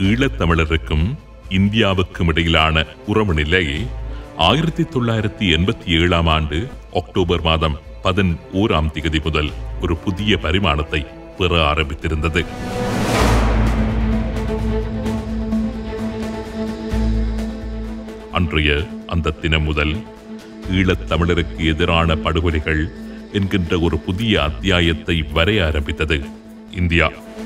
ஈழத்தமிழருக்கும் இந்தியாவுக்கும் இடையிலான உறவு நிலை ஆயிரத்தி தொள்ளாயிரத்தி எண்பத்தி ஏழாம் ஆண்டு அக்டோபர் மாதம் பதினோராம் திகதி முதல் ஒரு புதிய பரிமாணத்தை பெற ஆரம்பித்திருந்தது அன்றைய அந்த தினம் முதல் ஈழத் தமிழருக்கு எதிரான படுகொலைகள் என்கின்ற ஒரு புதிய அத்தியாயத்தை வரைய ஆரம்பித்தது இந்தியா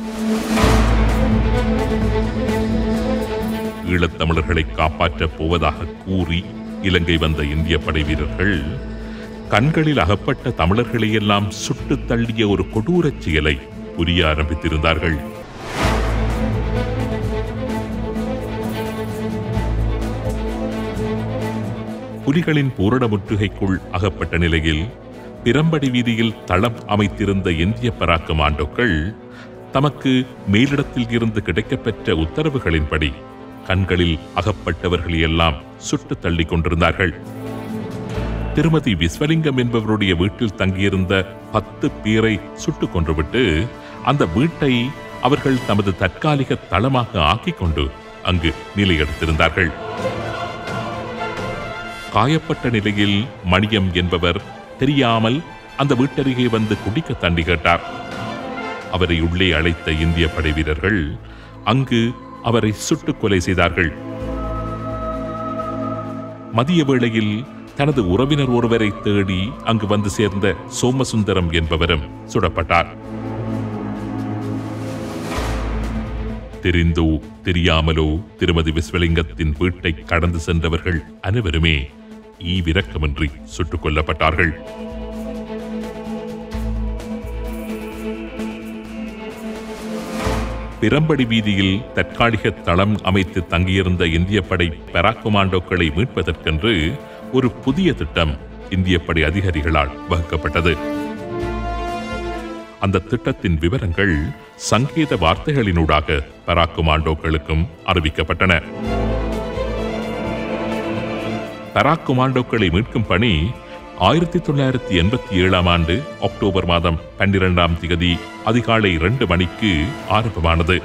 ஈழத் தமிழர்களை காப்பாற்றப் போவதாக கூறி இலங்கை வந்த இந்திய படை வீரர்கள் கண்களில் அகப்பட்ட தமிழர்களையெல்லாம் சுட்டுத் தள்ளிய ஒரு கொடூரச் செயலை புரிய ஆரம்பித்திருந்தார்கள் புலிகளின் பூரண முற்றுகைக்குள் அகப்பட்ட நிலையில் பிரம்படி வீதியில் தளம் அமைத்திருந்த இந்திய பராக்கு மாண்டோக்கள் தமக்கு மேலிடத்தில் இருந்து கிடைக்கப்பெற்ற உத்தரவுகளின்படி கண்களில் அகப்பட்டவர்களை எல்லாம் சுட்டு தள்ளிக் கொண்டிருந்தார்கள் திருமதி விஸ்வலிங்கம் என்பவருடைய வீட்டில் தங்கியிருந்த பத்து பேரை சுட்டுக் கொன்றுவிட்டு அந்த வீட்டை அவர்கள் தமது தற்காலிக தளமாக ஆக்கிக் கொண்டு அங்கு நிலையெடுத்திருந்தார்கள் காயப்பட்ட நிலையில் மணியம் என்பவர் தெரியாமல் அந்த வீட்டருகே வந்து குடிக்க தண்டி கேட்டார் அவரை உள்ளே அழைத்த இந்திய படை வீரர்கள் அங்கு அவரை சுட்டுக் கொலை செய்தார்கள் மதிய வேளையில் தனது உறவினர் ஒருவரை தேடி அங்கு வந்து சேர்ந்த சோமசுந்தரம் என்பவரும் சுடப்பட்டார் தெரிந்தோ தெரியாமலோ திருமதி விஸ்வலிங்கத்தின் வீட்டை கடந்து சென்றவர்கள் அனைவருமே ஈவிரக்கமின்றி சுட்டுக் கொல்லப்பட்டார்கள் பிரம்படி வீதியில் தற்காலிக தளம் அமைத்து தங்கியிருந்த இந்திய படை பெராக்குமாண்டோக்களை மீட்பதற்கென்று ஒரு புதிய திட்டம் இந்திய படை அதிகாரிகளால் வகுக்கப்பட்டது அந்த திட்டத்தின் விவரங்கள் சங்கேத வார்த்தைகளினூடாக பராக்குமாண்டோக்களுக்கும் அறிவிக்கப்பட்டன பராக்குமாண்டோக்களை மீட்கும் பணி ஆயிரத்தி தொள்ளாயிரத்தி எண்பத்தி ஏழாம் ஆண்டு அக்டோபர் மாதம் பன்னிரெண்டாம் திகதி அதிகாலை இரண்டு மணிக்கு ஆரம்பமானது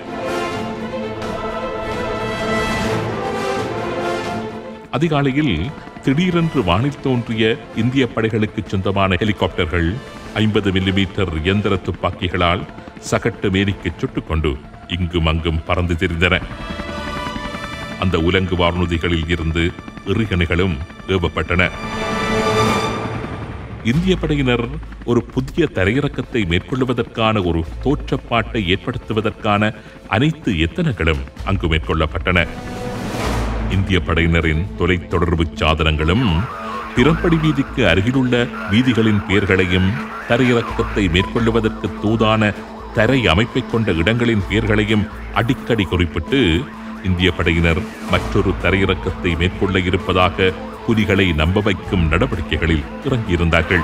அதிகாலையில் திடீரென்று வானில் தோன்றிய இந்திய படைகளுக்கு சொந்தமான ஹெலிகாப்டர்கள் ஐம்பது மில்லிமீட்டர் இயந்திர துப்பாக்கிகளால் சகட்டு மேனிக்கு சுட்டுக்கொண்டு இங்கும் அங்கும் பறந்து திரிந்தன அந்த உலங்கு வானூர்திகளில் இருந்து எறிகணைகளும் ஏவப்பட்டன இந்திய படையினர் ஒரு புதிய தரையிறக்கத்தை மேற்கொள்வதற்கான ஒரு தோற்றப்பாட்டை ஏற்படுத்துவதற்கான அனைத்து எத்தனங்களும் அங்கு மேற்கொள்ளப்பட்டன இந்திய படையினரின் தொலைத்தொடர்பு சாதனங்களும் பிறப்படி வீதிக்கு அருகிலுள்ள வீதிகளின் பெயர்களையும் தரையிறக்கத்தை மேற்கொள்வதற்கு தூதான தரை அமைப்பை கொண்ட இடங்களின் பெயர்களையும் அடிக்கடி குறிப்பிட்டு இந்திய படையினர் மற்றொரு தரையிறக்கத்தை மேற்கொள்ள இருப்பதாக புலிகளை நம்ப வைக்கும் நடவடிக்கைகளில் இறங்கியிருந்தார்கள்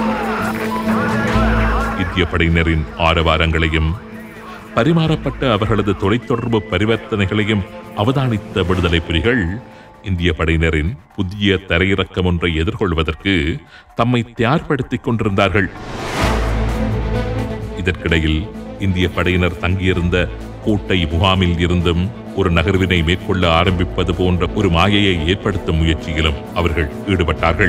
இந்திய படையினரின் ஆரவாரங்களையும் பரிமாறப்பட்ட அவர்களது தொலைத்தொடர்பு பரிவர்த்தனைகளையும் அவதானித்த விடுதலை புலிகள் இந்திய படையினரின் புதிய தரையிறக்கம் ஒன்றை எதிர்கொள்வதற்கு தம்மை தயார்படுத்திக் கொண்டிருந்தார்கள் இதற்கிடையில் இந்திய படையினர் தங்கியிருந்த கோட்டை முகாமில் இருந்தும் ஒரு நகர்வினை மேற்கொள்ள ஆரம்பிப்பது போன்ற ஒரு மாயையை ஏற்படுத்தும் முயற்சியிலும் அவர்கள் ஈடுபட்டார்கள்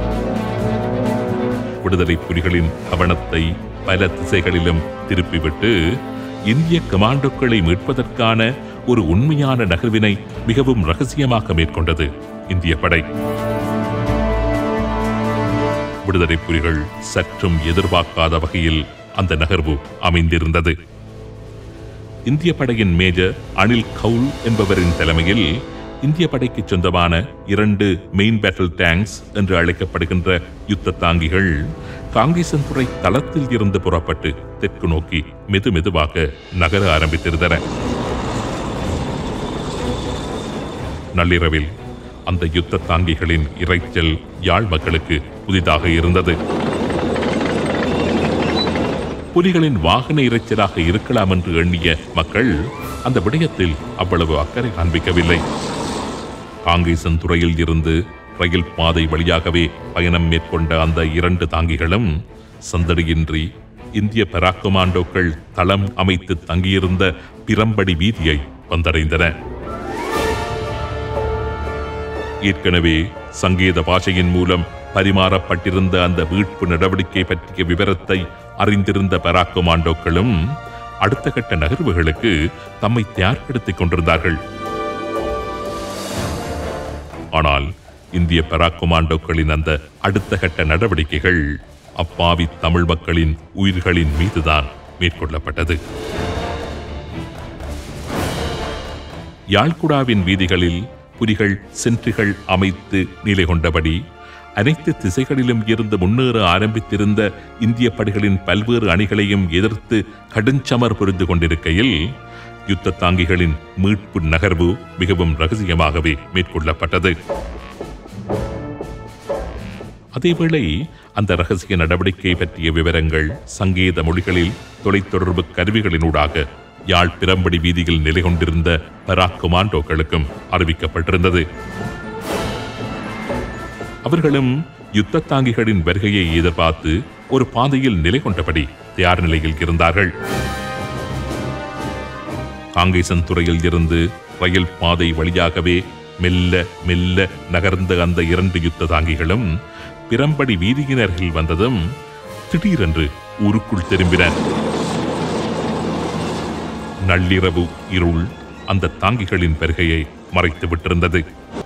விடுதலை புலிகளின் கவனத்தை பல திசைகளிலும் திருப்பிவிட்டு இந்திய கமாண்டோக்களை மீட்பதற்கான ஒரு உண்மையான நகர்வினை மிகவும் ரகசியமாக மேற்கொண்டது இந்திய படை விடுதலை புலிகள் சற்றும் எதிர்பார்க்காத வகையில் அந்த நகர்வு அமைந்திருந்தது இந்திய படையின் மேஜர் அனில் கவுல் என்பவரின் தலைமையில் இந்திய படைக்கு சொந்தமான இரண்டு மெயின் பேட்டில் டேங்க்ஸ் என்று அழைக்கப்படுகின்ற யுத்த தாங்கிகள் காங்கேசன்துறை தளத்தில் இருந்து புறப்பட்டு தெற்கு நோக்கி மெது மெதுவாக நகர ஆரம்பித்திருந்தன நள்ளிரவில் அந்த யுத்த தாங்கிகளின் இரைச்சல் யாழ் மக்களுக்கு புதிதாக இருந்தது புலிகளின் வாகன இரைச்சலாக இருக்கலாம் என்று எண்ணிய மக்கள் அந்த விடயத்தில் அவ்வளவு அக்கறை காண்பிக்கவில்லை காங்கேசன் துறையில் இருந்து ரயில் பாதை வழியாகவே பயணம் மேற்கொண்ட அந்த இரண்டு தாங்கிகளும் சந்தடியின்றி இந்திய பராக்குமாண்டோக்கள் தளம் அமைத்து தங்கியிருந்த பிரம்படி வீதியை வந்தடைந்தன ஏற்கனவே சங்கேத பாஷையின் மூலம் பரிமாறப்பட்டிருந்த அந்த மீட்பு நடவடிக்கை பற்றிய விவரத்தை அறிந்திருந்த பராக்குமாண்டோக்களும் அடுத்த கட்ட நகர்வுகளுக்கு தம்மை தயார்படுத்திக் கொண்டிருந்தார்கள் ஆனால் இந்திய பராக்குமாண்டோக்களின் அந்த அடுத்த கட்ட நடவடிக்கைகள் அப்பாவி தமிழ் மக்களின் உயிர்களின் மீதுதான் மேற்கொள்ளப்பட்டது யாழ்குடாவின் வீதிகளில் புலிகள் சென்றுகள் அமைத்து நிலை கொண்டபடி அனைத்து திசைகளிலும் இருந்து முன்னேற ஆரம்பித்திருந்த இந்திய படைகளின் பல்வேறு அணிகளையும் எதிர்த்து கடுஞ்சமர் புரிந்து கொண்டிருக்கையில் யுத்த தாங்கிகளின் மீட்பு நகர்வு மிகவும் ரகசியமாகவே மேற்கொள்ளப்பட்டது அதேவேளை அந்த ரகசிய நடவடிக்கை பற்றிய விவரங்கள் சங்கேத மொழிகளில் தொலைத்தொடர்பு கருவிகளினூடாக யாழ் பிரம்படி வீதியில் நிலை கொண்டிருந்த பராக் கொமாண்டோக்களுக்கும் அறிவிக்கப்பட்டிருந்தது அவர்களும் யுத்த தாங்கிகளின் வருகையை எதிர்பார்த்து ஒரு பாதையில் நிலை கொண்டபடி தயார் நிலையில் இருந்தார்கள் காங்கேசன் துறையில் இருந்து ரயில் பாதை வழியாகவே மெல்ல மெல்ல நகர்ந்த அந்த இரண்டு யுத்த தாங்கிகளும் பிரம்படி வீதியினர்கள் வந்ததும் திடீரென்று ஊருக்குள் திரும்பினர் நள்ளிரவு இருள் அந்த தாங்கிகளின் வருகையை மறைத்து விட்டிருந்தது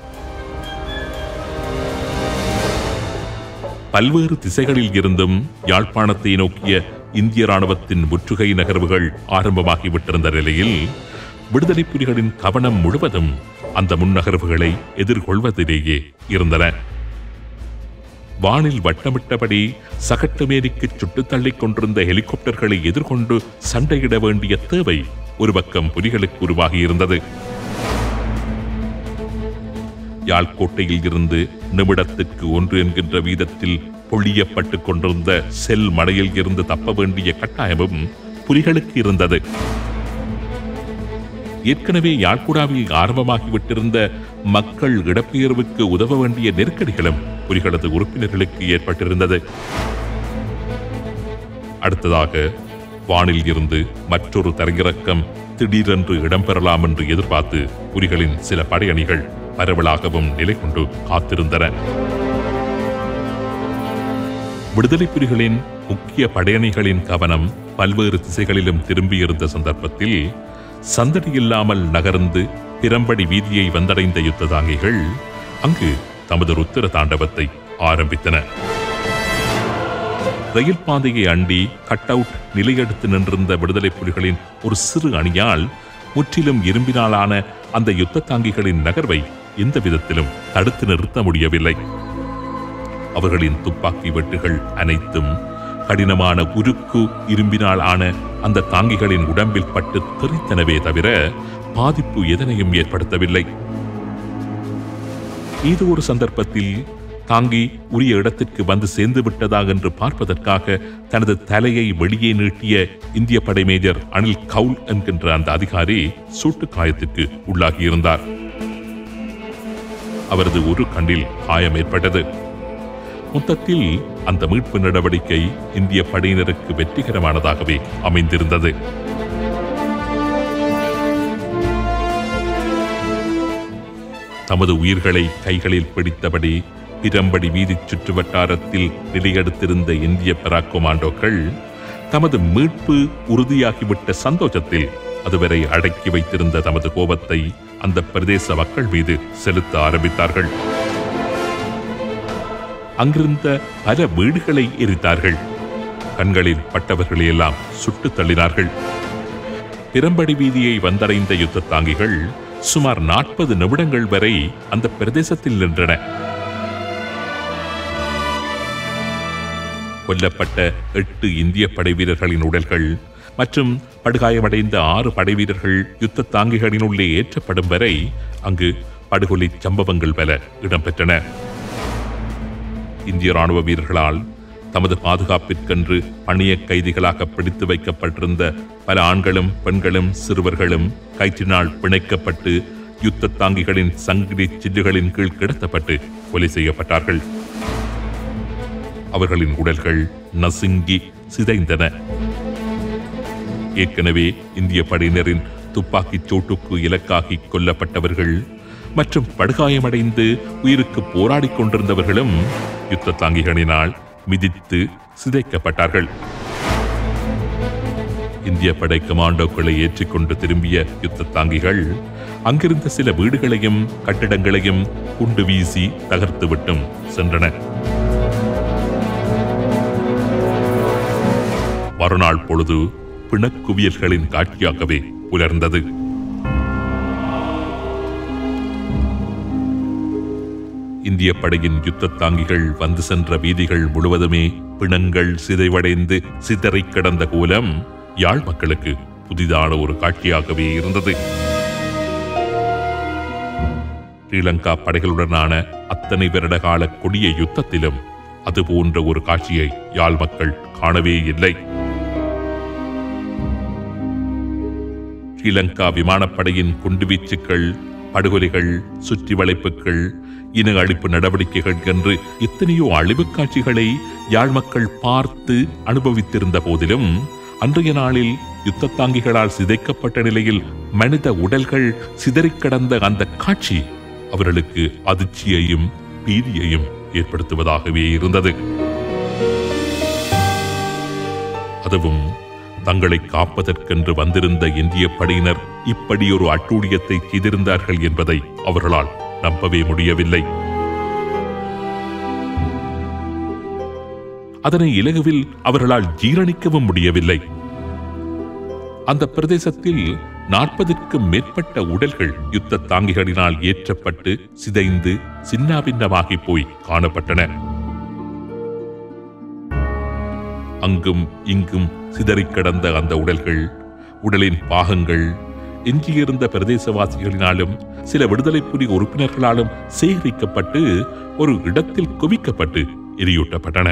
பல்வேறு திசைகளில் இருந்தும் யாழ்ப்பாணத்தை நோக்கிய இந்திய ராணுவத்தின் முற்றுகை நகர்வுகள் ஆரம்பமாகிவிட்டிருந்த நிலையில் விடுதலை புலிகளின் கவனம் முழுவதும் அந்த முன்னகர்வுகளை எதிர்கொள்வதிலேயே இருந்தன வானில் வட்டமிட்டபடி சகட்டுமேனிக்கு சுட்டுத் தள்ளிக் கொண்டிருந்த ஹெலிகாப்டர்களை எதிர்கொண்டு சண்டையிட வேண்டிய தேவை ஒரு பக்கம் புலிகளுக்கு உருவாகியிருந்தது யாழ்கோட்டையில் இருந்து நிமிடத்திற்கு ஒன்று என்கின்ற வீதத்தில் பொழியப்பட்டுக் கொண்டிருந்த செல் மடையில் இருந்து தப்ப வேண்டிய கட்டாயமும் புலிகளுக்கு இருந்தது ஏற்கனவே யாழ்குடாவில் ஆரம்பமாகிவிட்டிருந்த மக்கள் இடப்பெயர்வுக்கு உதவ வேண்டிய நெருக்கடிகளும் புலிகளது உறுப்பினர்களுக்கு ஏற்பட்டிருந்தது அடுத்ததாக வானில் இருந்து மற்றொரு தரையிறக்கம் திடீரென்று இடம்பெறலாம் என்று எதிர்பார்த்து புலிகளின் சில படையணிகள் பரவலாகவும் நிலை கொண்டு காத்திருந்தன விடுதலை புலிகளின் முக்கிய படையணிகளின் கவனம் பல்வேறு திசைகளிலும் திரும்பியிருந்த சந்தர்ப்பத்தில் சந்தடி இல்லாமல் நகர்ந்து பிரம்படி வீதியை வந்தடைந்த யுத்த தாங்கிகள் அங்கு தமது ருத்திர தாண்டவத்தை ஆரம்பித்தன ரயில் பாதையை அண்டி கட் அவுட் நிலையெடுத்து நின்றிருந்த விடுதலை புலிகளின் ஒரு சிறு அணியால் முற்றிலும் இரும்பினாலான அந்த யுத்த தாங்கிகளின் நகர்வை எந்த விதத்திலும் தடுத்து நிறுத்த முடியவில்லை அவர்களின் துப்பாக்கி வெட்டுகள் அனைத்தும் கடினமான உருக்கு இரும்பினால் ஆன அந்த தாங்கிகளின் உடம்பில் பட்டு தெரித்தனவே தவிர பாதிப்பு எதனையும் ஏற்படுத்தவில்லை ஏதோ ஒரு சந்தர்ப்பத்தில் தாங்கி உரிய இடத்திற்கு வந்து சேர்ந்து விட்டதா என்று பார்ப்பதற்காக தனது தலையை வெளியே நீட்டிய இந்திய படை மேஜர் அனில் கவுல் என்கின்ற அந்த அதிகாரி சூட்டு காயத்திற்கு உள்ளாகியிருந்தார் அவரது ஒரு கண்ணில் காயம் ஏற்பட்டது மொத்தத்தில் அந்த மீட்பு நடவடிக்கை இந்திய படையினருக்கு வெற்றிகரமானதாகவே அமைந்திருந்தது தமது உயிர்களை கைகளில் பிடித்தபடி பிரம்படி வீதி சுற்று வட்டாரத்தில் நிலையெடுத்திருந்த இந்திய பராக்கொமாண்டோக்கள் தமது மீட்பு உறுதியாகிவிட்ட சந்தோஷத்தில் அதுவரை அடக்கி வைத்திருந்த தமது கோபத்தை அந்த பிரதேச மக்கள் மீது செலுத்த ஆரம்பித்தார்கள் அங்கிருந்த பல வீடுகளை எரித்தார்கள் கண்களில் பட்டவர்களையெல்லாம் சுட்டுத் தள்ளினார்கள் பிரம்படி வீதியை வந்தடைந்த யுத்த தாங்கிகள் சுமார் நாற்பது நிமிடங்கள் வரை அந்த பிரதேசத்தில் நின்றன கொல்லப்பட்ட எட்டு இந்திய படை வீரர்களின் உடல்கள் மற்றும் படுகாயமடைந்த ஆறு படை வீரர்கள் யுத்த தாங்கிகளின் உள்ளே ஏற்றப்படும் வரை அங்கு படுகொலை சம்பவங்கள் பல இடம்பெற்றன இந்திய ராணுவ வீரர்களால் தமது பாதுகாப்பிற்கென்று பணிய கைதிகளாக பிடித்து வைக்கப்பட்டிருந்த பல ஆண்களும் பெண்களும் சிறுவர்களும் கயிற்றினால் பிணைக்கப்பட்டு யுத்த தாங்கிகளின் சங்கிலி சில்லுகளின் கீழ் கிடத்தப்பட்டு கொலை செய்யப்பட்டார்கள் அவர்களின் உடல்கள் நசுங்கி சிதைந்தன ஏற்கனவே இந்திய படையினரின் துப்பாக்கிச் சூட்டுக்கு இலக்காகி கொல்லப்பட்டவர்கள் மற்றும் படுகாயமடைந்து உயிருக்கு போராடிக் கொண்டிருந்தவர்களும் யுத்த தாங்கிகளினால் மிதித்து சிதைக்கப்பட்டார்கள் இந்திய படை கமாண்டோக்களை ஏற்றிக்கொண்டு திரும்பிய யுத்த தாங்கிகள் அங்கிருந்த சில வீடுகளையும் கட்டிடங்களையும் குண்டு வீசி தகர்த்துவிட்டும் சென்றன மறுநாள் பொழுது பிணக்குவியல்களின் காட்சியாகவே புலர்ந்தது இந்திய படையின் யுத்த தாங்கிகள் வந்து சென்ற வீதிகள் முழுவதுமே பிணங்கள் சிதைவடைந்து சிதறிக் கிடந்த கோலம் யாழ் மக்களுக்கு புதிதான ஒரு காட்சியாகவே இருந்தது ஸ்ரீலங்கா படைகளுடனான அத்தனை வருடகால கொடிய யுத்தத்திலும் அது போன்ற ஒரு காட்சியை யாழ் மக்கள் காணவே இல்லை ஸ்ரீலங்கா விமானப்படையின் குண்டுவீச்சுக்கள் படுகொலைகள் சுற்றி வளைப்புகள் இன அழிப்பு நடவடிக்கைகள் என்று எத்தனையோ அழிவுக் காட்சிகளை யாழ் மக்கள் பார்த்து அனுபவித்திருந்த போதிலும் அன்றைய நாளில் யுத்த தாங்கிகளால் சிதைக்கப்பட்ட நிலையில் மனித உடல்கள் சிதறிக் கடந்த அந்த காட்சி அவர்களுக்கு அதிர்ச்சியையும் பீதியையும் ஏற்படுத்துவதாகவே இருந்தது அதுவும் தங்களை காப்பதற்கென்று வந்திருந்த இந்திய படையினர் இப்படி ஒரு அட்டூழியத்தை செய்திருந்தார்கள் என்பதை அவர்களால் நம்பவே முடியவில்லை அதனை இலகுவில் அவர்களால் ஜீரணிக்கவும் முடியவில்லை அந்த பிரதேசத்தில் நாற்பதுக்கும் மேற்பட்ட உடல்கள் யுத்த தாங்கிகளினால் ஏற்றப்பட்டு சிதைந்து சின்னாபின்னமாகி போய் காணப்பட்டன அங்கும் இங்கும் சிதறிக் கிடந்த அந்த உடல்கள் உடலின் பாகங்கள் எஞ்சியிருந்த பிரதேசவாசிகளினாலும் சில விடுதலை புலி உறுப்பினர்களாலும் சேகரிக்கப்பட்டு ஒரு இடத்தில் குவிக்கப்பட்டு எரியூட்டப்பட்டன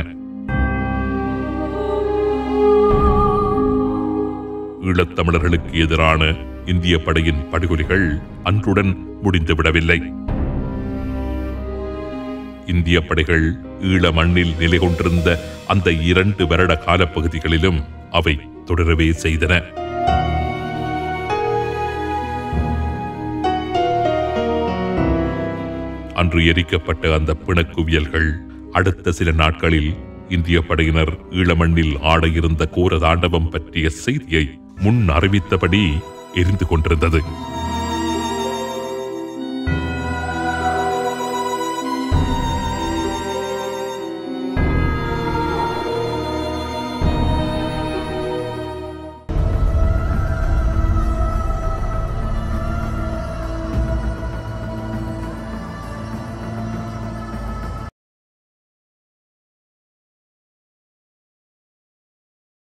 ஈழத்தமிழர்களுக்கு எதிரான இந்திய படையின் படுகொலைகள் அன்றுடன் முடிந்துவிடவில்லை இந்திய படைகள் ஈழ மண்ணில் நிலை கொண்டிருந்த அந்த இரண்டு வருட காலப்பகுதிகளிலும் அவை தொடரவே செய்தன அன்று எரிக்கப்பட்ட அந்த பிணக்குவியல்கள் அடுத்த சில நாட்களில் இந்திய படையினர் ஈழமண்ணில் ஆட இருந்த கோர தாண்டவம் பற்றிய செய்தியை முன் அறிவித்தபடி எரிந்து கொண்டிருந்தது